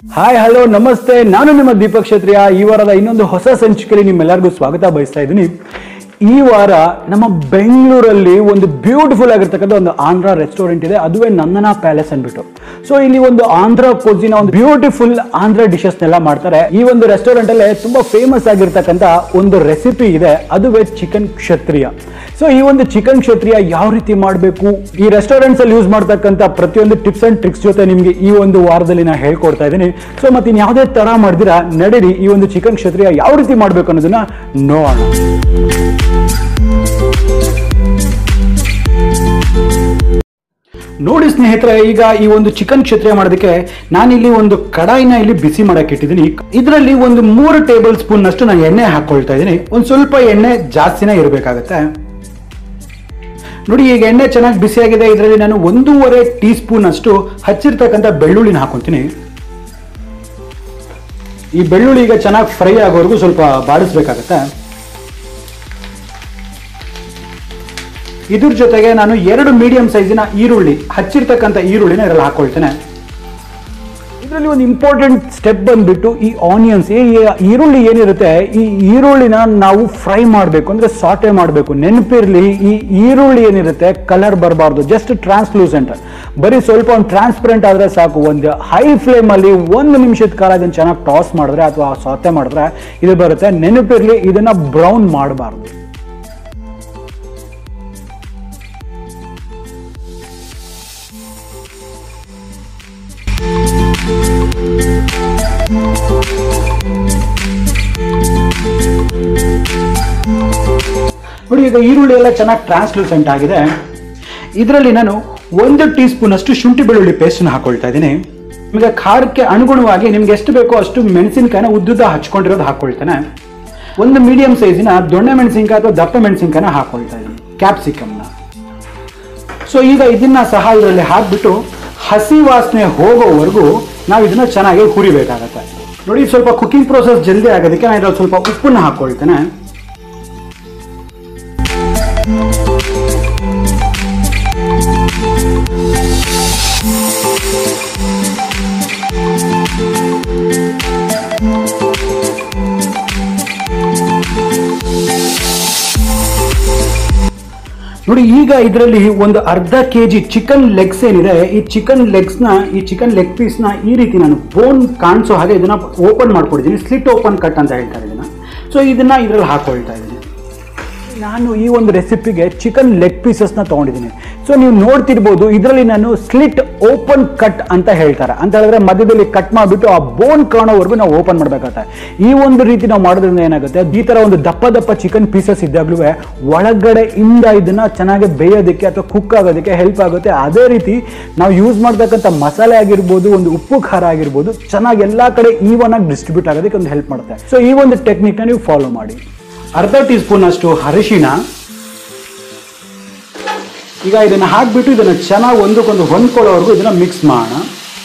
Hi hello ನಮಸ್ತೆ ನಾನು ನಿಮ್ಮ ದೀಪಕ್ ಕ್ಷತ್ರಿಯ ಈ ವಾರದ ಇನ್ನೊಂದು ಹೊಸ ಸಂಚಿಕೆಯಲ್ಲಿ ನಿಮ್ಮೆಲ್ಲರಿಗೂ ಸ್ವಾಗತ ಬಯಸ್ತಾ ಇದ್ದೀನಿ ಈ ವಾರ ನಮ್ಮ ಬೆಂಗಳೂರಲ್ಲಿ ಒಂದು ಬ್ಯೂಟಿಫುಲ್ ಆಗಿರ್ತಕ್ಕಂಥ ಒಂದು ಆಂಧ್ರ ರೆಸ್ಟೋರೆಂಟ್ ಇದೆ ಅದುವೇ ನಂದನ ಪ್ಯಾಲೇಸ್ ಅಂದ್ಬಿಟ್ಟು ಸೊ ಇಲ್ಲಿ ಒಂದು ಆಂಧ್ರ ಕೊಜ್ಜಿನ ಒಂದು ಬ್ಯೂಟಿಫುಲ್ ಆಂಧ್ರ ಡಿಶಸ್ನೆಲ್ಲ ಮಾಡ್ತಾರೆ ಈ ಒಂದು ರೆಸ್ಟೋರೆಂಟ್ ಅಲ್ಲೇ ತುಂಬಾ ಫೇಮಸ್ ಆಗಿರ್ತಕ್ಕಂಥ ಒಂದು ರೆಸಿಪಿ ಇದೆ ಅದುವೇ ಚಿಕನ್ ಕ್ಷತ್ರಿಯ ಸೊ ಈ ಒಂದು ಚಿಕನ್ ಕ್ಷತ್ರಿಯ ಯಾವ ರೀತಿ ಮಾಡಬೇಕು ಈ ರೆಸ್ಟೋರೆಂಟ್ಸ್ ಅಲ್ಲಿ ಯೂಸ್ ಮಾಡ್ತಕ್ಕಂಥ ಪ್ರತಿಯೊಂದು ಟಿಪ್ಸ್ ಅಂಡ್ ಟ್ರಿಕ್ಸ್ ಜೊತೆ ನಿಮಗೆ ಈ ಒಂದು ವಾರದಲ್ಲಿ ನಾನು ಹೇಳ್ಕೊಡ್ತಾ ಇದ್ದೀನಿ ಸೊ ಮತ್ತೆ ಇನ್ ಯಾವುದೇ ತರ ಮಾಡಿದಿರಾ ನಡೀರಿ ಈ ಒಂದು ಚಿಕನ್ ಕ್ಷತ್ರಿಯ ಯಾವ ರೀತಿ ಮಾಡಬೇಕು ಅನ್ನೋದನ್ನ ನೋಡೋಣ ನೋಡಿ ಸ್ನೇಹಿತರೆ ಈಗ ಈ ಒಂದು ಚಿಕನ್ ಕ್ಷತ್ರಿಯ ಮಾಡೋದಕ್ಕೆ ನಾನಿಲ್ಲಿ ಒಂದು ಕಡಾಯಿನ ಇಲ್ಲಿ ಬಿಸಿ ಮಾಡಕ್ಕೆ ಇಟ್ಟಿದ್ದೀನಿ ಇದರಲ್ಲಿ ಒಂದು ಮೂರು ಟೇಬಲ್ ಸ್ಪೂನ್ ಅಷ್ಟು ನಾನು ಎಣ್ಣೆ ಹಾಕೊಳ್ತಾ ಇದ್ದೀನಿ ಒಂದು ಸ್ವಲ್ಪ ಎಣ್ಣೆ ಜಾಸ್ತಿನೇ ಇರಬೇಕಾಗತ್ತೆ ನೋಡಿ ಈಗ ಎಣ್ಣೆ ಚೆನ್ನಾಗಿ ಬಿಸಿಯಾಗಿದೆ ಇದರಲ್ಲಿ ನಾನು ಒಂದೂವರೆ ಟೀ ಸ್ಪೂನ್ ಅಷ್ಟು ಹಚ್ಚಿರ್ತಕ್ಕಂಥ ಬೆಳ್ಳುಳ್ಳಿನ ಹಾಕೊಂತೀನಿ ಈ ಬೆಳ್ಳುಳ್ಳಿ ಈಗ ಚೆನ್ನಾಗಿ ಫ್ರೈ ಆಗೋವರೆಗೂ ಸ್ವಲ್ಪ ಬಾಡಿಸ್ಬೇಕಾಗತ್ತೆ ಇದ್ರ ಜೊತೆಗೆ ನಾನು ಎರಡು ಮೀಡಿಯಂ ಸೈಜಿನ ಈರುಳ್ಳಿ ಹಚ್ಚಿರ್ತಕ್ಕಂಥ ಈರುಳ್ಳಿನ ಇದರಲ್ಲಿ ಹಾಕೊಳ್ತೇನೆ ಇದರಲ್ಲಿ ಒಂದು ಇಂಪಾರ್ಟೆಂಟ್ ಸ್ಟೆಪ್ ಬಂದ್ಬಿಟ್ಟು ಈ ಆನಿಯನ್ಸ್ ಈ ಈರುಳ್ಳಿ ಏನಿರುತ್ತೆ ಈ ಈರುಳ್ಳಿನ ನಾವು ಫ್ರೈ ಮಾಡಬೇಕು ಅಂದ್ರೆ ಸಾಟೆ ಮಾಡಬೇಕು ನೆನಪಿರ್ಲಿ ಈ ಈರುಳ್ಳಿ ಏನಿರುತ್ತೆ ಕಲರ್ ಬರಬಾರ್ದು ಜಸ್ಟ್ ಟ್ರಾನ್ಸ್ಲೂಸೆಂಟ್ ಬರೀ ಸ್ವಲ್ಪ ಒಂದು ಟ್ರಾನ್ಸ್ಪರೆಂಟ್ ಆದ್ರೆ ಸಾಕು ಒಂದು ಹೈ ಫ್ಲೇಮ್ ಅಲ್ಲಿ ಒಂದು ನಿಮಿಷದ ಕಾಲ ಇದನ್ನ ಚೆನ್ನಾಗಿ ಟಾಸ್ ಮಾಡಿದ್ರೆ ಅಥವಾ ಸಾತೆ ಮಾಡಿದ್ರೆ ಇದು ಬರುತ್ತೆ ನೆನಪಿರ್ಲಿ ಇದನ್ನ ಬ್ರೌನ್ ಮಾಡಬಾರ್ದು ನೋಡಿ ಈಗ ಈರುಳ್ಳಿ ಎಲ್ಲ ಚೆನ್ನಾಗಿ ಟ್ರಾನ್ಸ್ಲೂಸೆಂಟ್ ಆಗಿದೆ ಇದರಲ್ಲಿ ನಾನು ಒಂದು ಟೀ ಸ್ಪೂನ್ ಅಷ್ಟು ಶುಂಠಿ ಬೆಳ್ಳುಳ್ಳಿ ಪೇಸ್ಟ್ನ ಹಾಕೊಳ್ತಾ ಇದ್ದೀನಿ ನಿಮಗೆ ಖಾರಕ್ಕೆ ಅನುಗುಣವಾಗಿ ನಿಮ್ಗೆ ಎಷ್ಟು ಬೇಕೋ ಅಷ್ಟು ಮೆಣಸಿನ್ಕಾಯಿನ ಉದ್ದುದ್ದ ಹಚ್ಕೊಂಡಿರೋದು ಹಾಕೊಳ್ತೇನೆ ಒಂದು ಮೀಡಿಯಂ ಸೈಜಿನ ದೊಣ್ಣೆ ಮೆಣಸಿನ್ಕಾಯಿ ಅಥವಾ ದಪ್ಪ ಮೆಣಸಿನ್ಕಾಯಿನ ಹಾಕೊಳ್ತಾ ಇದ್ದೀನಿ ಕ್ಯಾಪ್ಸಿಕಮ್ನ ಸೊ ಈಗ ಇದನ್ನ ಸಹ ಇದರಲ್ಲಿ ಹಾಕ್ಬಿಟ್ಟು ಹಸಿ ವಾಸನೆ ಹೋಗೋವರೆಗೂ ನಾವು ಇದನ್ನ ಚೆನ್ನಾಗಿ ಹುರಿಬೇಕಾಗತ್ತೆ ನೋಡಿ ಸ್ವಲ್ಪ ಕುಕಿಂಗ್ ಪ್ರೋಸೆಸ್ ಜಲ್ದಿ ಆಗೋದಕ್ಕೆ ನಾನು ಇದರಲ್ಲಿ ಸ್ವಲ್ಪ ಉಪ್ಪನ್ನ ಹಾಕೊಳ್ತೇನೆ ನೋಡಿ ಈಗ ಇದರಲ್ಲಿ ಒಂದು ಅರ್ಧ ಕೆ ಜಿ ಚಿಕನ್ ಲೆಗ್ಸ್ ಏನಿದೆ ಈ ಚಿಕನ್ ಲೆಗ್ಸ್ನ ಈ ಚಿಕನ್ ಲೆಗ್ ಪೀಸ್ನ ಈ ರೀತಿ ನಾನು ಬೋನ್ ಕಾಣಿಸೋ ಹಾಗೆ ಇದನ್ನ ಓಪನ್ ಮಾಡ್ಕೊಡಿದ್ದೀನಿ ಸ್ಲಿಟ್ ಓಪನ್ ಕಟ್ ಅಂತ ಹೇಳ್ತಾರೆ ಇದನ್ನ ಸೊ ಇದನ್ನ ಇದರಲ್ಲಿ ಹಾಕೊಳ್ತಾ ಇದ್ದೀನಿ ನಾನು ಈ ಒಂದು ರೆಸಿಪಿಗೆ ಚಿಕನ್ ಲೆಗ್ ಪೀಸಸ್ನ ತೊಗೊಂಡಿದ್ದೀನಿ ಸೊ ನೀವು ನೋಡ್ತಿರ್ಬೋದು ಇದರಲ್ಲಿ ನಾನು ಸ್ಲಿಟ್ ಓಪನ್ ಕಟ್ ಅಂತ ಹೇಳ್ತಾರೆ ಅಂತ ಹೇಳಿದ್ರೆ ಮಧ್ಯದಲ್ಲಿ ಕಟ್ ಮಾಡಿಬಿಟ್ಟು ಆ ಬೋನ್ ಕಾಣೋವರೆಗೂ ನಾವು ಓಪನ್ ಮಾಡಬೇಕಾಗುತ್ತೆ ಈ ಒಂದು ರೀತಿ ನಾವು ಮಾಡೋದ್ರಿಂದ ಏನಾಗುತ್ತೆ ಈ ಥರ ಒಂದು ದಪ್ಪ ದಪ್ಪ ಚಿಕನ್ ಪೀಸಸ್ ಇದ್ದಾಗಲೂ ಒಳಗಡೆ ಇಂದ ಇದನ್ನ ಚೆನ್ನಾಗಿ ಬೇಯೋದಕ್ಕೆ ಅಥವಾ ಕುಕ್ ಆಗೋದಕ್ಕೆ ಹೆಲ್ಪ್ ಆಗುತ್ತೆ ಅದೇ ರೀತಿ ನಾವು ಯೂಸ್ ಮಾಡ್ತಕ್ಕಂಥ ಮಸಾಲೆ ಆಗಿರ್ಬೋದು ಒಂದು ಉಪ್ಪು ಖಾರ ಆಗಿರ್ಬೋದು ಚೆನ್ನಾಗಿ ಎಲ್ಲ ಕಡೆ ಈವನ್ ಆಗಿ ಡಿಸ್ಟ್ರಿಬ್ಯೂಟ್ ಆಗೋದಕ್ಕೆ ಒಂದು ಹೆಲ್ಪ್ ಮಾಡುತ್ತೆ ಸೊ ಈ ಒಂದು ಟೆಕ್ನಿಕ್ನ ನೀವು ಫಾಲೋ ಮಾಡಿ ಅರ್ಧ ಟೀ ಸ್ಪೂನ್ ಅಷ್ಟು ಅರಿಶಿಣ ಈಗ ಇದನ್ನ ಹಾಕ್ಬಿಟ್ಟು ಇದನ್ನ ಚೆನ್ನಾಗಿ ಒಂದಕ್ಕೊಂದು ಹೊಂದ್ಕೊಳ್ಳೋವರೆಗೂ ಇದನ್ನ ಮಿಕ್ಸ್ ಮಾಡೋಣ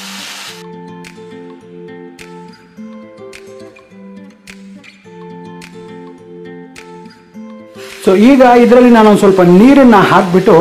ಸೊ ಈಗ ಇದರಲ್ಲಿ ನಾನು ಒಂದು ಸ್ವಲ್ಪ ನೀರನ್ನ ಹಾಕ್ಬಿಟ್ಟು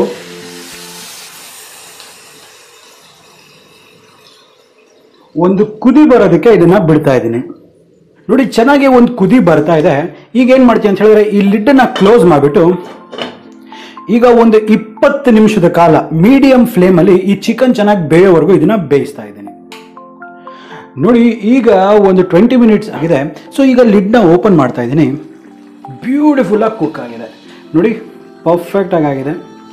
ಒಂದು ಕುದಿ ಬರೋದಕ್ಕೆ ಇದನ್ನ ಬಿಡ್ತಾ ಇದ್ದೀನಿ ನೋಡಿ ಚೆನ್ನಾಗಿ ಒಂದು ಕುದಿ ಬರ್ತಾ ಇದೆ ಈಗ ಏನು ಮಾಡ್ತೀನಿ ಅಂತ ಹೇಳಿದ್ರೆ ಈ ಲಿಡ್ಡನ್ನ ಕ್ಲೋಸ್ ಮಾಡಿಬಿಟ್ಟು ಈಗ ಒಂದು ಇಪ್ಪತ್ತು ನಿಮಿಷದ ಕಾಲ ಮೀಡಿಯಂ ಫ್ಲೇಮಲ್ಲಿ ಈ ಚಿಕನ್ ಚೆನ್ನಾಗಿ ಬೇಯೋವರೆಗೂ ಇದನ್ನ ಬೇಯಿಸ್ತಾ ಇದ್ದೀನಿ ನೋಡಿ ಈಗ ಒಂದು ಟ್ವೆಂಟಿ ಮಿನಿಟ್ಸ್ ಆಗಿದೆ ಸೊ ಈಗ ಲಿಡ್ನ ಓಪನ್ ಮಾಡ್ತಾ ಇದ್ದೀನಿ ಬ್ಯೂಟಿಫುಲ್ಲಾಗಿ ಕುಕ್ ಆಗಿದೆ ನೋಡಿ ಪರ್ಫೆಕ್ಟಾಗಿ ಆಗಿದೆ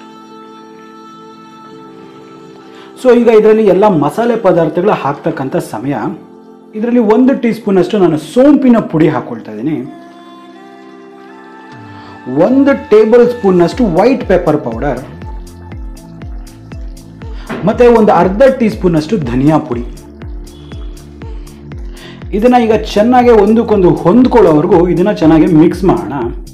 ಸೊ ಈಗ ಇದರಲ್ಲಿ ಎಲ್ಲ ಮಸಾಲೆ ಪದಾರ್ಥಗಳು ಹಾಕ್ತಕ್ಕಂಥ ಸಮಯ ಇದರಲ್ಲಿ ಒಂದು ಟೀ ಸ್ಪೂನ್ ಅಷ್ಟು ನಾನು ಸೋಂಪಿನ ಪುಡಿ ಹಾಕೊಳ್ತಾ ಇದ್ದೀನಿ ಒಂದು ಟೇಬಲ್ ಸ್ಪೂನ್ ಅಷ್ಟು ವೈಟ್ ಪೆಪ್ಪರ್ ಪೌಡರ್ ಮತ್ತೆ ಒಂದು ಅರ್ಧ ಟೀ ಸ್ಪೂನ್ ಅಷ್ಟು ಧನಿಯಾ ಪುಡಿ ಇದನ್ನ ಈಗ ಚೆನ್ನಾಗಿ ಒಂದಕ್ಕೊಂದು ಹೊಂದ್ಕೊಳ್ಳೋವರೆಗೂ ಇದನ್ನ ಚೆನ್ನಾಗಿ ಮಿಕ್ಸ್ ಮಾಡೋಣ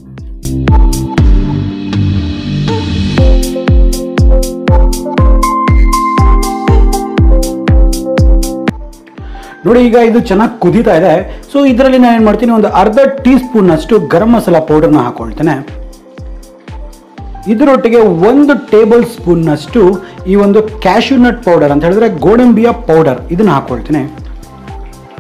ನೋಡಿ ಈಗ ಇದು ಚೆನ್ನಾಗಿ ಕುದೀತಾ ಇದೆ ಸೊ ಇದರಲ್ಲಿ ನಾನು ಏನು ಮಾಡ್ತೀನಿ ಒಂದು ಅರ್ಧ ಟೀ ಸ್ಪೂನ್ ಅಷ್ಟು ಗರಂ ಮಸಾಲ ಪೌಡರ್ನ ಹಾಕೊಳ್ತೇನೆ ಇದರೊಟ್ಟಿಗೆ ಒಂದು ಟೇಬಲ್ ಸ್ಪೂನ್ನಷ್ಟು ಈ ಒಂದು ಕ್ಯಾಶ್ಯೂ ನಟ್ ಪೌಡರ್ ಅಂತ ಹೇಳಿದ್ರೆ ಗೋಡಂಬಿಯ ಪೌಡರ್ ಇದನ್ನ ಹಾಕೊಳ್ತೀನಿ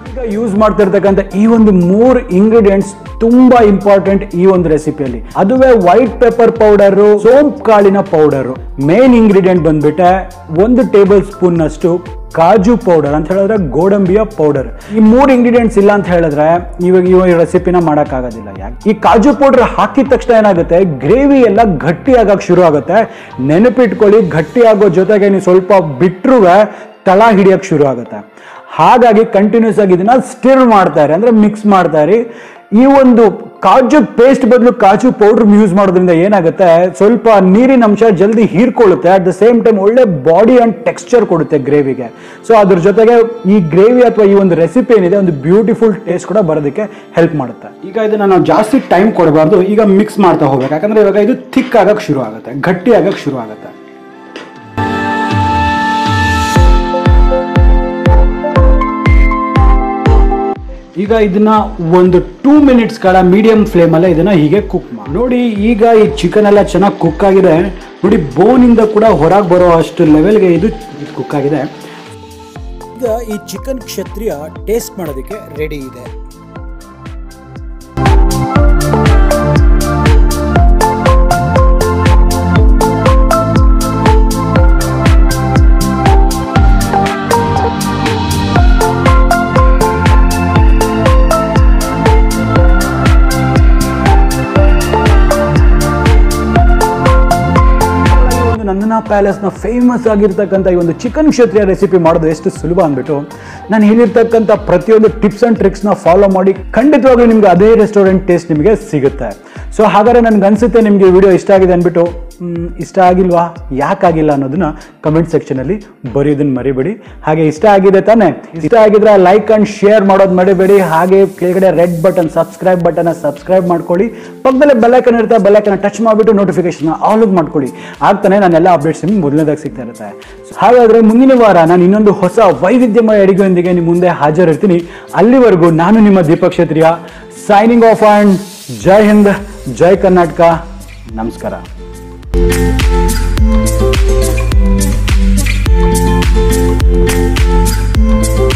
ಈಗ ಯೂಸ್ ಮಾಡ್ತಿರ್ತಕ್ಕಂಥ ಈ ಒಂದು ಮೂರು ಇಂಗ್ರೀಡಿಯೆಂಟ್ಸ್ ತುಂಬಾ ಇಂಪಾರ್ಟೆಂಟ್ ಈ ಒಂದು ರೆಸಿಪಿಯಲ್ಲಿ ಅದುವೇ ವೈಟ್ ಪೆಪ್ಪರ್ ಪೌಡರು ಸೋಂಪ್ ಕಾಳಿನ ಪೌಡರು ಮೇನ್ ಇಂಗ್ರೀಡಿಯೆಂಟ್ ಬಂದ್ಬಿಟ್ಟೆ ಒಂದು ಟೇಬಲ್ ಸ್ಪೂನ್ ನಷ್ಟು ಕಾಜು ಪೌಡರ್ ಅಂತ ಹೇಳಿದ್ರೆ ಗೋಡಂಬಿಯ ಪೌಡರ್ ಈ ಮೂರು ಇಂಗ್ರೀಡಿಯೆಂಟ್ಸ್ ಇಲ್ಲ ಅಂತ ಹೇಳಿದ್ರೆ ಇವಾಗ ಈ ರೆಸಿಪಿನ ಮಾಡೋಕ್ಕಾಗೋದಿಲ್ಲ ಯಾಕೆ ಈ ಕಾಜು ಪೌಡರ್ ಹಾಕಿದ ತಕ್ಷಣ ಏನಾಗುತ್ತೆ ಗ್ರೇವಿ ಎಲ್ಲ ಗಟ್ಟಿ ಆಗಕ್ಕೆ ಶುರು ಆಗುತ್ತೆ ನೆನಪಿಟ್ಕೊಳ್ಳಿ ಗಟ್ಟಿ ಆಗೋ ಜೊತೆಗೆ ನೀವು ಸ್ವಲ್ಪ ಬಿಟ್ಟರು ತಳ ಹಿಡಿಯಕ್ಕೆ ಶುರು ಆಗುತ್ತೆ ಹಾಗಾಗಿ ಕಂಟಿನ್ಯೂಸ್ ಆಗಿ ಇದನ್ನ ಸ್ಟಿರ್ ಮಾಡ್ತಾರೆ ಅಂದ್ರೆ ಮಿಕ್ಸ್ ಮಾಡ್ತಾರೆ ಈ ಒಂದು ಕಾಜು ಪೇಸ್ಟ್ ಬದಲು ಕಾಜು ಪೌಡರ್ ಯೂಸ್ ಮಾಡೋದ್ರಿಂದ ಏನಾಗುತ್ತೆ ಸ್ವಲ್ಪ ನೀರಿನ ಅಂಶ ಜಲ್ದಿ ಹೀರ್ಕೊಳ್ಳುತ್ತೆ ಅಟ್ ದ ಸೇಮ್ ಟೈಮ್ ಒಳ್ಳೆ ಬಾಡಿ ಅಂಡ್ ಟೆಕ್ಸ್ಚರ್ ಕೊಡುತ್ತೆ ಗ್ರೇವಿಗೆ ಸೊ ಅದ್ರ ಜೊತೆಗೆ ಈ ಗ್ರೇವಿ ಅಥವಾ ಈ ಒಂದು ರೆಸಿಪಿ ಏನಿದೆ ಒಂದು ಬ್ಯೂಟಿಫುಲ್ ಟೇಸ್ಟ್ ಕೂಡ ಬರೋದಕ್ಕೆ ಹೆಲ್ಪ್ ಮಾಡುತ್ತೆ ಈಗ ಇದನ್ನ ನಾವು ಜಾಸ್ತಿ ಟೈಮ್ ಕೊಡಬಾರ್ದು ಈಗ ಮಿಕ್ಸ್ ಮಾಡ್ತಾ ಹೋಗ್ಬೇಕು ಯಾಕಂದ್ರೆ ಇವಾಗ ಇದು ಥಿಕ್ ಆಗಕ್ಕೆ ಶುರು ಆಗುತ್ತೆ ಗಟ್ಟಿ ಆಗಕ್ಕೆ ಶುರು ಆಗುತ್ತೆ ಈಗ ಇದನ್ನ ಒಂದು ಟೂ ಮಿನಿಟ್ಸ್ಗಳ ಮೀಡಿಯಂ ಫ್ಲೇಮಲ್ಲೇ ಇದನ್ನ ಹೀಗೆ ಕುಕ್ ಮಾಡಿ ನೋಡಿ ಈಗ ಈ ಚಿಕನ್ ಎಲ್ಲ ಚೆನ್ನಾಗಿ ಕುಕ್ ಆಗಿದೆ ನೋಡಿ ಬೋನಿಂದ ಕೂಡ ಹೊರಗೆ ಬರೋ ಅಷ್ಟು ಲೆವೆಲ್ಗೆ ಇದು ಕುಕ್ ಆಗಿದೆ ಈಗ ಈ ಚಿಕನ್ ಕ್ಷತ್ರಿಯ ಟೇಸ್ಟ್ ಮಾಡೋದಕ್ಕೆ ರೆಡಿ ಇದೆ ಒಂದು ನಂದನಾ ಪ್ಯಾಲೇಸ್ನ ಫೇಮಸ್ ಆಗಿರ್ತಕ್ಕಂಥ ಈ ಒಂದು ಚಿಕನ್ ಕ್ಷತ್ರಿಯ ರೆಸಿಪಿ ಮಾಡೋದು ಎಷ್ಟು ಸುಲಭ ಅಂದ್ಬಿಟ್ಟು ನಾನು ಹೇಳಿರ್ತಕ್ಕಂಥ ಪ್ರತಿಯೊಂದು ಟಿಪ್ಸ್ ಆ್ಯಂಡ್ ಟ್ರಿಕ್ಸ್ನ ಫಾಲೋ ಮಾಡಿ ಖಂಡಿತವಾಗ್ಲೂ ನಿಮ್ಗೆ ಅದೇ ರೆಸ್ಟೋರೆಂಟ್ ಟೇಸ್ಟ್ ನಿಮಗೆ ಸಿಗುತ್ತೆ ಸೊ ಹಾಗಾದ್ರೆ ನನಗೆ ಅನ್ಸುತ್ತೆ ನಿಮಗೆ ವಿಡಿಯೋ ಇಷ್ಟ ಆಗಿದೆ ಅಂದ್ಬಿಟ್ಟು ಮ್, ಇಷ್ಟ ಆಗಿಲ್ವಾ ಯಾಕಾಗಿಲ್ಲ ಅನ್ನೋದನ್ನ ಕಮೆಂಟ್ ಸೆಕ್ಷನಲ್ಲಿ ಬರೆಯೋದನ್ನ ಮರಿಬೇಡಿ ಹಾಗೆ ಇಷ್ಟ ಆಗಿದೆ ತಾನೇ ಇಷ್ಟ ಆಗಿದ್ರೆ ಲೈಕ್ ಅಂಡ್ ಶೇರ್ ಮಾಡೋದು ಮರಿಬೇಡಿ ಹಾಗೆ ಕೆಳಗಡೆ red button subscribe button subscribe ಮಾಡ್ಕೊಳ್ಳಿ ಪಕ್ಕದಲ್ಲೇ ಬೆಲ್ಲೈಕನ್ ಇರುತ್ತೆ ಬೆಲ್ಲೈಕನ್ ಟಚ್ ಮಾಡಿಬಿಟ್ಟು ನೋಟಿಫಿಕೇಶನ್ ಆಲ್ ಮಾಡ್ಕೊಳ್ಳಿ ಆಗ್ತಾನೆ ನಾನೆಲ್ಲ ಅಪ್ಡೇಟ್ಸ್ ನಿಮ್ಗೆ ಮೊದಲನೇದಾಗಿ ಸಿಗ್ತಾ ಇರುತ್ತೆ ಹಾಗಾದ್ರೆ ಮುಂದಿನ ವಾರ ನಾನು ಇನ್ನೊಂದು ಹೊಸ ವೈವಿಧ್ಯಮಯ ಅಡಿಗೆಯೊಂದಿಗೆ ನಿಮ್ಮ ಮುಂದೆ ಹಾಜರಿರ್ತೀನಿ ಅಲ್ಲಿವರೆಗೂ ನಾನು ನಿಮ್ಮ Deepak Kshatriya signing off and ಜೈ ಹಿಂದ್ ಜೈ ಕರ್ನಾಟಕ ನಮಸ್ಕಾರ Thank you.